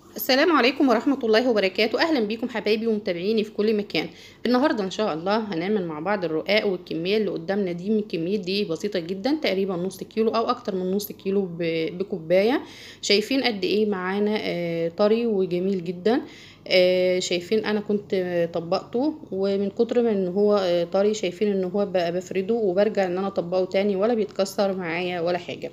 السلام عليكم ورحمة الله وبركاته أهلا بيكم حبايبي ومتابعيني في كل مكان النهاردة إن شاء الله هنعمل مع بعض الرقاق والكمية اللي قدامنا دي من كمية دي بسيطة جدا تقريبا نص كيلو أو أكتر من نص كيلو ب- بكوباية شايفين قد إيه معانا آه، طري وجميل جدا آه، شايفين انا كنت آه، طبقته ومن كتر ما ان هو آه، طري شايفين ان هو بقى بفرده وبرجع ان انا اطبقه تاني ولا بيتكسر معايا ولا حاجة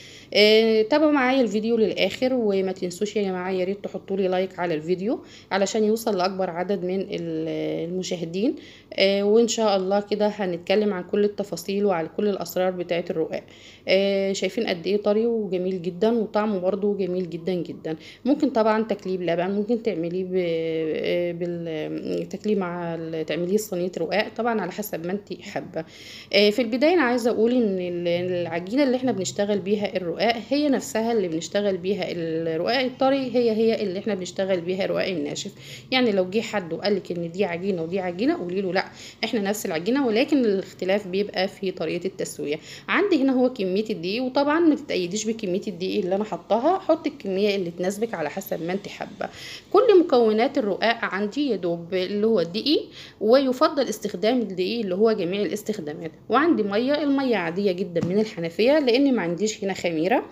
آه، تابعوا معايا الفيديو للاخر وما تنسوش يا جماعه يا ريت تحطوا لي لايك على الفيديو علشان يوصل لاكبر عدد من ال- المشاهدين آه، وان شاء الله كده هنتكلم عن كل التفاصيل وعن كل الاسرار بتاعه الرقاق آه، شايفين قد ايه طري وجميل جدا وطعمه برضو جميل جدا جدا ممكن طبعا تكليب لبن ممكن تعمليه ب- آه، بالتكليب مع ال- تعمليه صينيه رقاق طبعا على حسب ما انت حابه آه، في البدايه انا عايزه اقول ان ال- العجينه اللي احنا بنشتغل بيها الرقاق هي نفسها اللي بنشتغل بيها الرقاق الطري هي هي اللي احنا بنشتغل بيها الرقاق الناشف يعني لو جه حد وقال لك ان دي عجينه ودي عجينه قولي له لا احنا نفس العجينه ولكن الاختلاف بيبقى في طريقه التسويه عندي هنا هو كميه الدقيق وطبعا ما تتأيديش بكميه الدقيق اللي انا حطاها حطي الكميه اللي تناسبك على حسب ما انت حابه كل مكونات الرقاق عندي يا دوب اللي هو الدقيق ويفضل استخدام الدقيق اللي هو جميع الاستخدامات وعندي ميه الميه عاديه جدا من الحنفيه لان ما عنديش هنا خميره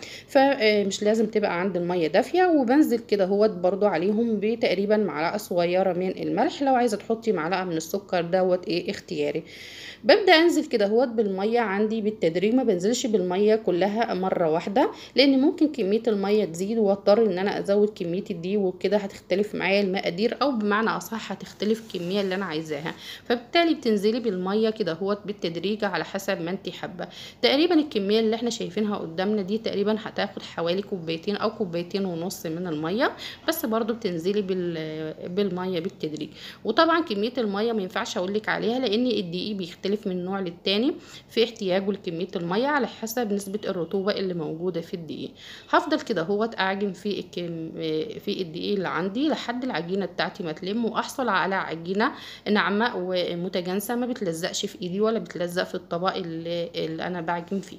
فمش لازم تبقى عند الميه دافيه وبنزل كده هو برضو عليهم بتقريبا معلقه صغيره من الملح لو عايزه تحطي معلقه من السكر دوت ايه اختياري ببدا انزل كده هوت بالميه عندي بالتدريج ما بنزلش بالميه كلها مره واحده لان ممكن كميه الميه تزيد واضطر ان انا ازود كميه الدقيق وكده هتختلف معايا المقادير او بمعنى اصح هتختلف الكميه اللي انا عايزاها فبالتالي بتنزلي بالميه كده هوت بالتدريج على حسب ما انت حابه تقريبا الكميه اللي احنا شايفينها قدامنا دي تقريبا هتاخد حوالي كوبايتين او كوبايتين ونص من الميه بس برضو بتنزلي بال بالميه بالتدريج وطبعا كميه الميه ما ينفعش اقول لك عليها لان الدقيق بيختلف من نوع للتاني في احتياجه لكميه الميه على حسب نسبه الرطوبه اللي موجوده في الدقيق هفضل كده هوت اعجن في الكم في الدقيق اللي عندي لحد العجينه بتاعتي ما تلم واحصل على عجينه ناعمه ومتجانسه ما بتلزقش في ايدي ولا بتلزق في الطبق اللي, اللي انا بعجن فيه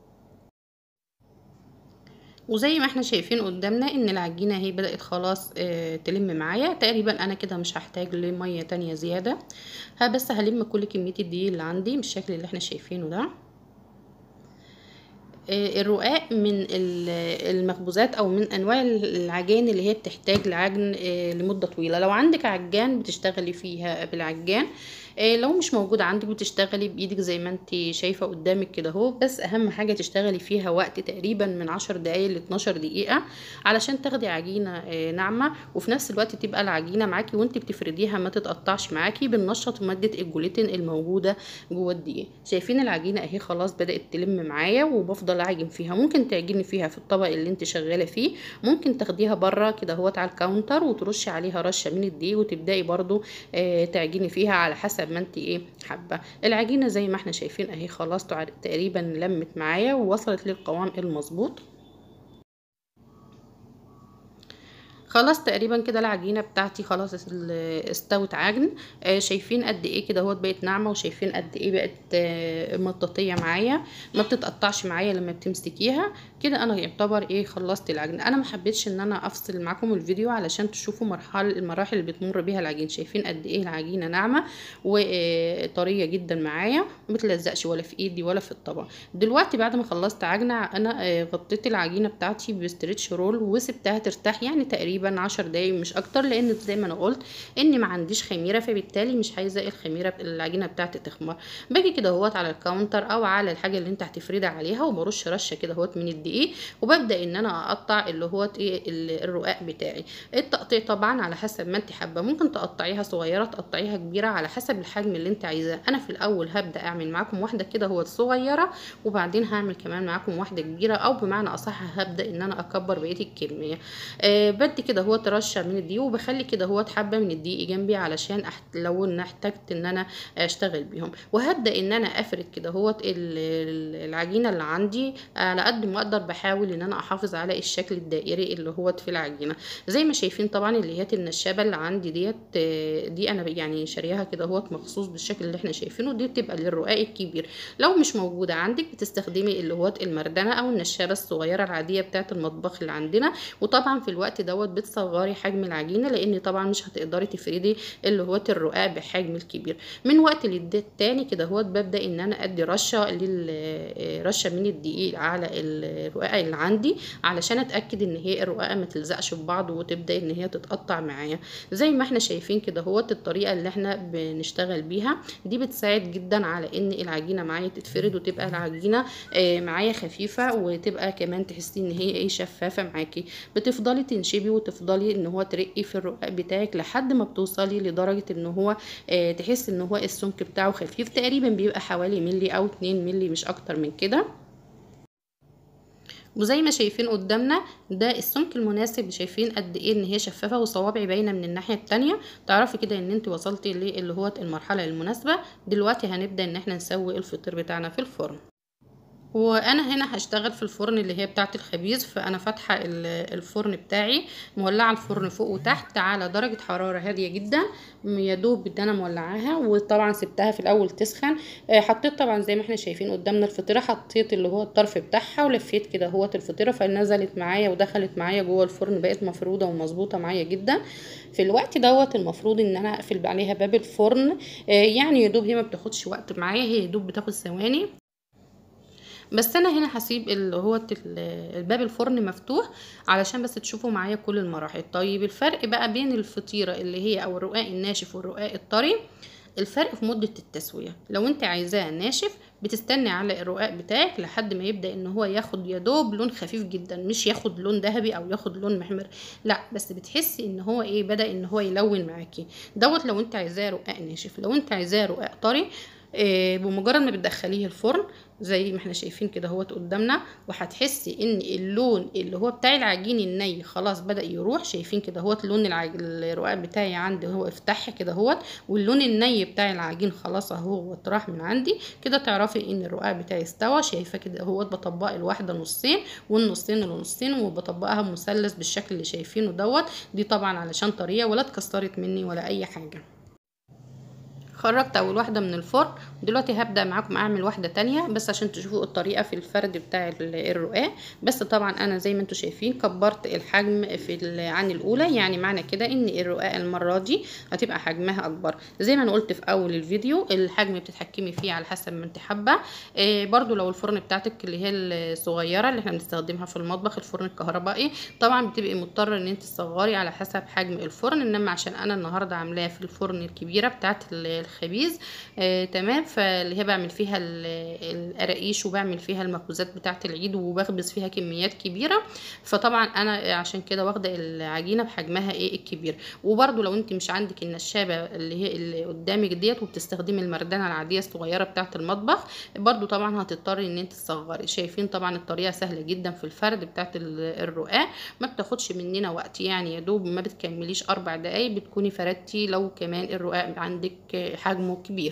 وزي ما احنا شايفين قدامنا ان العجينة اهي بدأت خلاص اه تلم معايا تقريبا انا كده مش هحتاج لمية تانية زيادة ها بس هلم كل كمية الدقيق اللي عندي بالشكل اللي احنا شايفينه ده اه الرقاق من المخبوزات او من انواع العجان اللي هي بتحتاج لعجن اه لمدة طويلة لو عندك عجان بتشتغلي فيها بالعجان لو مش موجود عندك بتشتغلي بايدك زي ما انت شايفه قدامك كده اهو بس اهم حاجه تشتغلي فيها وقت تقريبا من 10 دقايق ل 12 دقيقه علشان تاخدي عجينه ناعمه وفي نفس الوقت تبقى العجينه معاكي وانت بتفرديها ما تتقطعش معاكي بننشط ماده الجلوتين الموجوده جوه الدقيق شايفين العجينه اهي خلاص بدات تلم معايا وبفضل اعجن فيها ممكن تعجني فيها في الطبق اللي انت شغاله فيه ممكن تاخديها بره كده اهوت على الكاونتر وترشي عليها رشه من الدقيق وتبداي برضو تعجني فيها على حسب ما انت ايه حابه العجينه زي ما احنا شايفين اهي خلاص تقريبا لمت معايا ووصلت للقوام المظبوط خلاص تقريبا كده العجينه بتاعتي خلاص استوت عجن آه شايفين قد ايه كده اهوت بقت ناعمه وشايفين قد ايه بقت آه مطاطيه معايا ما بتتقطعش معايا لما بتمسكيها كده انا يعتبر ايه خلصت العجن انا ما حبيتش ان انا افصل معاكم الفيديو علشان تشوفوا مرحله المراحل اللي بتمر بيها العجين شايفين قد ايه العجينه ناعمه وطريه جدا معايا ما بتلزقش ولا في ايدي ولا في الطبق دلوقتي بعد ما خلصت عجنه انا آه غطيت العجينه بتاعتي بستريتش رول وسبتها ترتاح يعني تقريبا تقريبا عشر دقايق مش اكتر لان زي ما انا قلت ان ما عنديش خميره فبالتالي مش عايزه الخميره العجينه بتاعتي تخمر باجي كده اهوت على الكاونتر او على الحاجه اللي انت هتفردي عليها وبرش رشه كده اهوت من الدقيق وببدا ان انا اقطع اللي هوت ايه الرقاق بتاعي التقطيع طبعا على حسب ما انت حابه ممكن تقطعيها صغيره تقطعيها كبيره على حسب الحجم اللي انت عايزاه انا في الاول هبدا اعمل معاكم واحده كده اهوت صغيره وبعدين هعمل كمان معاكم واحده كبيره او بمعنى اصح هبدا ان انا اكبر بقيه الكميه أه بدي كده هو رشه من الدقيق وبخلي كده هو حبه من الدقيق جنبي علشان أحت... لو ان احتجت ان انا اشتغل بيهم وهبدا ان انا افرد كده هو العجينه اللي عندي على قد ما اقدر بحاول ان انا احافظ على الشكل الدائري اللي هو في العجينه زي ما شايفين طبعا اللي هي النشابه اللي عندي ديت دي انا يعني شارياها كده هو مخصوص بالشكل اللي احنا شايفينه دي بتبقى للرقاق الكبير لو مش موجوده عندك بتستخدمي اللي هو المردنه او النشابه الصغيره العاديه بتاعه المطبخ اللي عندنا وطبعا في الوقت دوت بتصغري حجم العجينه لان طبعا مش هتقدري تفردي اللي هو الرقاق بحجم الكبير من وقت للتاني كده هو ببدا ان انا ادي رشه لل رشه من الدقيق على الرقاقه اللي عندي علشان اتاكد ان هي الرقاقه ما تلزقش في بعض وتبدا ان هي تتقطع معايا زي ما احنا شايفين كده هو الطريقه اللي احنا بنشتغل بيها دي بتساعد جدا على ان العجينه معايا تتفرد وتبقى العجينه معايا خفيفه وتبقى كمان تحسي ان هي ايه شفافه معاكي بتفضلي تنشبي وتفضلي ان هو ترقي في الرقاق بتاعك لحد ما بتوصلي لدرجه ان هو اه تحس ان هو السمك بتاعه خفيف تقريبا بيبقى حوالي ملي او 2 ملي مش اكتر من كده وزي ما شايفين قدامنا ده السمك المناسب شايفين قد ايه ان هي شفافه وصوابعي باينه من الناحيه التانية تعرفي كده ان انت وصلتي اللي هو المرحله المناسبه دلوقتي هنبدا ان احنا نسوي الفطير بتاعنا في الفرن وانا هنا هشتغل في الفرن اللي هي بتاعه الخبيز فانا فاتحه الفرن بتاعي مولعه الفرن فوق وتحت على درجه حراره هاديه جدا يا دوب ان انا مولعاها وطبعا سبتها في الاول تسخن حطيت طبعا زي ما احنا شايفين قدامنا الفطيره حطيت اللي هو الطرف بتاعها ولفيت كده هو الفطيره فنزلت معايا ودخلت معايا جوه الفرن بقت مفروده ومظبوطه معايا جدا في الوقت دوت المفروض ان انا اقفل عليها باب الفرن يعني يا دوب هي ما بتاخدش وقت معايا هي يا دوب بتاخد ثواني بس انا هنا هسيب اللي هو الباب الفرن مفتوح علشان بس تشوفوا معايا كل المراحل طيب الفرق بقى بين الفطيره اللي هي او الرقاق الناشف والرقاق الطري الفرق في مدة التسوية لو انت عايزاه ناشف بتستني على الرقاق بتاعك لحد ما يبدأ ان هو ياخد يدوب لون خفيف جدا مش ياخد لون ذهبي او ياخد لون محمر لا بس بتحسي ان هو ايه بدأ ان هو يلون معاكي دوت لو انت عايزاه رقاق ناشف لو انت عايزاه رقاق طري إيه بمجرد ما بتدخليه الفرن زي ما احنا شايفين كده اهوت قدامنا وهتحسي ان اللون اللي هو بتاع العجين الني خلاص بدا يروح شايفين كده اهوت لون العج... الرقاق بتاعي عندي هو افتح كده اهوت واللون الني بتاع العجين خلاص اهو راح من عندي كده تعرفي ان الرقاق بتاعي استوى شايفه كده اهوت بطبق الواحده نصين والنصين لنصين وبطبقها مثلث بالشكل اللي شايفينه دوت دي طبعا علشان طريه ولا اتكسرت مني ولا اي حاجه خرجت اول واحده من الفرن دلوقتي هبدا معاكم اعمل واحده تانية بس عشان تشوفوا الطريقه في الفرد بتاع الرقاق بس طبعا انا زي ما انتم شايفين كبرت الحجم في عن الاولى يعني معنى كده ان الرقاق المره دي هتبقى حجمها اكبر زي ما انا قلت في اول الفيديو الحجم بتتحكمي فيه على حسب ما انت حابه آه برده لو الفرن بتاعتك اللي هي الصغيره اللي احنا بنستخدمها في المطبخ الفرن الكهربائي طبعا بتبقي مضطره ان انت تصغري على حسب حجم الفرن انما عشان انا النهارده عاملاها في الفرن الكبيره بتاعت الخبيز آه تمام فاللي هي بعمل فيها القراقيش وبعمل فيها المخبوزات بتاعه العيد وبخبز فيها كميات كبيره فطبعا انا عشان كده واخده العجينه بحجمها ايه الكبير وبرده لو انت مش عندك النشابه اللي هي اللي قدامك ديت وبتستخدمي المردانه العاديه الصغيره بتاعه المطبخ برده طبعا هتضطري ان انت تصغري شايفين طبعا الطريقه سهله جدا في الفرد بتاعه الرقاق ما بتاخدش مننا وقت يعني يا دوب ما بتكمليش اربع دقايق بتكوني فردتي لو كمان الرقاق عندك حجمه كبير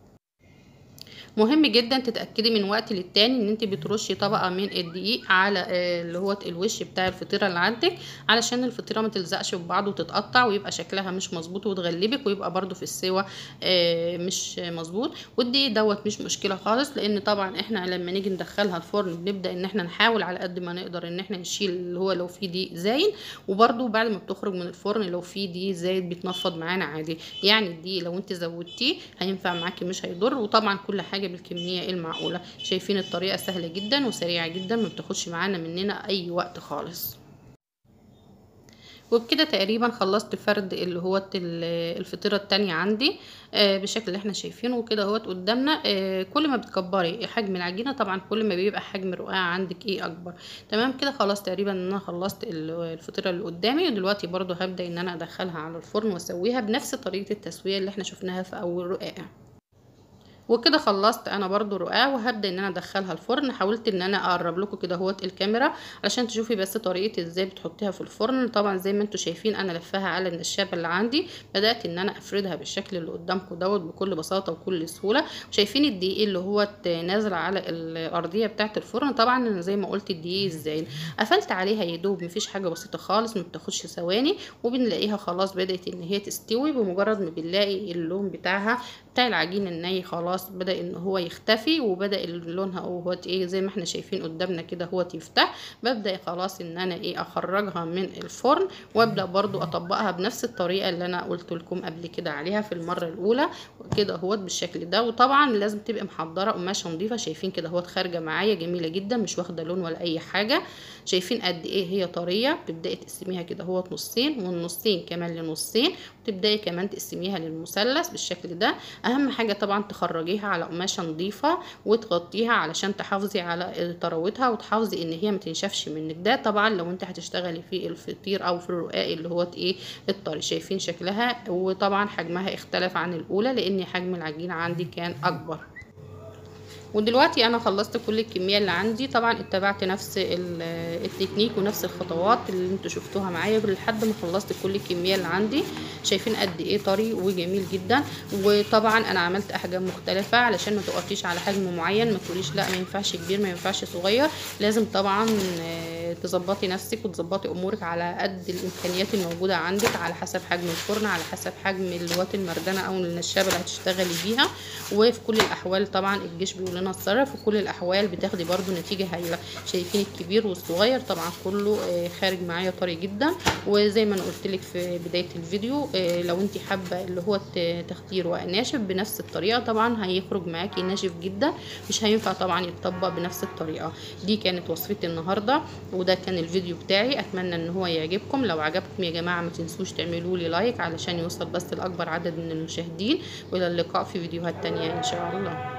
مهم جدا تتاكدي من وقت للتاني ان انت بترشي طبقه من الدقيق على اللي هو الوش بتاع الفطيره اللي عندك علشان الفطيره ما تلزقش في بعض وتتقطع ويبقى شكلها مش مظبوط وتغلبك ويبقى برده في السوا مش مظبوط والدقيق دوت مش مشكله خالص لان طبعا احنا لما نيجي ندخلها الفرن بنبدا ان احنا نحاول على قد ما نقدر ان احنا نشيل اللي هو لو في دقيق زايد وبرده بعد ما بتخرج من الفرن لو في دقيق زايد بيتنفض معانا عادي يعني الدقيق لو انت زودتيه هينفع معاكي مش هيضر وطبعا كل حاجه بالكميه المعقوله شايفين الطريقه سهله جدا وسريعه جدا ما بتاخدش معانا مننا اي وقت خالص وبكده تقريبا خلصت فرد اللي هو الفطيره التانية عندي آه بالشكل اللي احنا شايفينه كده اهوت قدامنا آه كل ما بتكبري حجم العجينه طبعا كل ما بيبقى حجم الرقاق عندك ايه اكبر تمام كده خلاص تقريبا ان انا خلصت الفطيره اللي قدامي ودلوقتي برضو هبدا ان انا ادخلها على الفرن واسويها بنفس طريقه التسويه اللي احنا شفناها في اول رقاقه وكده خلصت انا برضو رقاق وهبدا ان انا ادخلها الفرن حاولت ان انا اقرب لكم كده اهوت الكاميرا علشان تشوفي بس طريقه ازاي بتحطيها في الفرن طبعا زي ما انتم شايفين انا لفاها على النشابه اللي عندي بدات ان انا افردها بالشكل اللي قدامكم دوت بكل بساطه وكل سهوله شايفين الدقيق اللي هو نازل على الارضيه بتاعه الفرن طبعا انا زي ما قلت الدقيق الزايد قفلت عليها يا دوب مفيش حاجه بسيطه خالص ما بتاخدش ثواني وبنلاقيها خلاص بدات ان هي تستوي بمجرد ما بنلاقي اللون بتاعها بتاع العجين الني خلاص بدا ان هو يختفي وبدا لونها هو ايه زي ما احنا شايفين قدامنا كده هو يفتح ببدا خلاص ان انا ايه اخرجها من الفرن وابدا برضو اطبقها بنفس الطريقه اللي انا قلت لكم قبل كده عليها في المره الاولى كده اهوت بالشكل ده وطبعا لازم تبقى محضره قماشه نظيفه شايفين كده اهوت خارجه معايا جميله جدا مش واخده لون ولا اي حاجه شايفين قد ايه هي طريه بتبداي تقسميها كده اهوت نصين والنصين كمان لنصين وتبداي كمان تقسميها للمثلث بالشكل ده اهم حاجه طبعا تخرجيها على قماشه نظيفه وتغطيها علشان تحافظي على طراوتها وتحافظي ان هي ما تنشفش منك ده طبعا لو انت هتشتغلي في الفطير او في الرقاق اللي هو ايه الطري شايفين شكلها وطبعا حجمها اختلف عن الاولى لان حجم العجينه عندي كان اكبر ودلوقتي انا خلصت كل الكميه اللي عندي طبعا اتبعت نفس التكنيك ونفس الخطوات اللي انتوا شفتوها معايا لحد ما خلصت كل الكميه اللي عندي شايفين قد ايه طري وجميل جدا وطبعا انا عملت احجام مختلفه علشان ما تقفيش على حجم معين ما تقوليش لا ما ينفعش كبير ما ينفعش صغير لازم طبعا تظبطي نفسك وتظبطي امورك على قد الامكانيات الموجوده عندك على حسب حجم الفرن على حسب حجم الوات المردنه او النشابه اللي هتشتغلي بيها وفي كل الاحوال طبعا الجيش بيقول لنا اتصرف في كل الاحوال بتاخدي برده نتيجه هايله شايفين الكبير والصغير طبعا كله خارج معايا طري جدا وزي ما انا قلت لك في بدايه الفيديو لو انت حابه اللي هو تختير ناشف بنفس الطريقه طبعا هيخرج معاكي ناشف جدا مش هينفع طبعا يتطبق بنفس الطريقه دي كانت وصفتي النهارده وده كان الفيديو بتاعي اتمنى ان هو يعجبكم لو عجبكم يا جماعه ما تنسوش تعملوا لي لايك علشان يوصل بس لاكبر عدد من المشاهدين والى اللقاء في فيديوهات تانية ان شاء الله